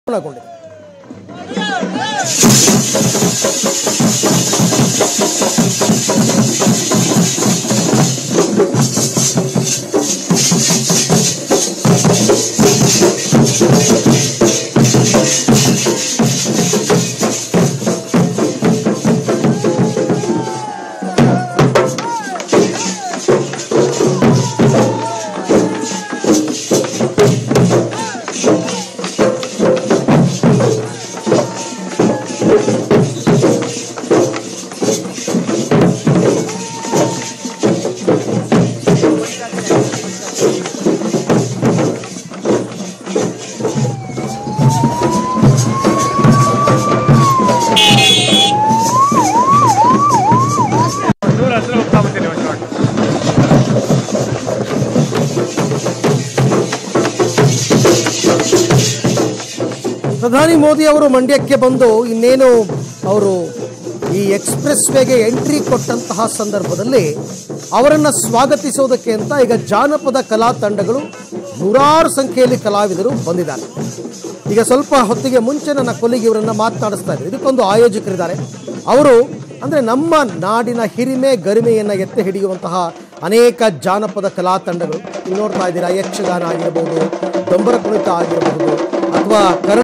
ಪೂರ್ಣಗೊಂಡಿದೆ ದೂರ ಹತ್ರ ಹೋಗ್ತಾ ಬರ್ತೀನಿ ಒಂದು ಶಾಟ್ ಪ್ರಧಾನಿ ಮೋದಿ ಅವರು ಮಂಡ್ಯಕ್ಕೆ ಬಂದು ಇನ್ನೇನು ಅವರು ಈ ಎಕ್ಸ್ಪ್ರೆಸ್ ವೇಗೆ ಎಂಟ್ರಿ ಕೊಟ್ಟಂತಹ ಸಂದರ್ಭದಲ್ಲಿ ಅವರನ್ನು ಸ್ವಾಗತಿಸೋದಕ್ಕೆ ಅಂತ ಈಗ ಜಾನಪದ ಕಲಾ ತಂಡಗಳು ನೂರಾರು ಸಂಖ್ಯೆಯಲ್ಲಿ ಕಲಾವಿದರು ಬಂದಿದ್ದಾರೆ ಈಗ ಸ್ವಲ್ಪ ಹೊತ್ತಿಗೆ ಮುಂಚೆ ನನ್ನ ಕೊಲ್ಲಿಗೆ ಇವರನ್ನು ಮಾತನಾಡಿಸ್ತಾ ಇದ್ದಾರೆ ಇದಕ್ಕೊಂದು ಆಯೋಜಕರಿದ್ದಾರೆ ಅವರು ಅಂದರೆ ನಮ್ಮ ನಾಡಿನ ಹಿರಿಮೆ ಗರಿಮೆಯನ್ನು ಎತ್ತಿ ಹಿಡಿಯುವಂತಹ ಅನೇಕ ಜಾನಪದ ಕಲಾ ತಂಡಗಳು ನೀವು ನೋಡ್ತಾ ಇದ್ದೀರಾ ಯಕ್ಷಗಾನ ಆಗಿರಬಹುದು ಡೊಂಬರ ಕುಣಿತ ಆಗಿರಬಹುದು ಅಥವಾ ಕರ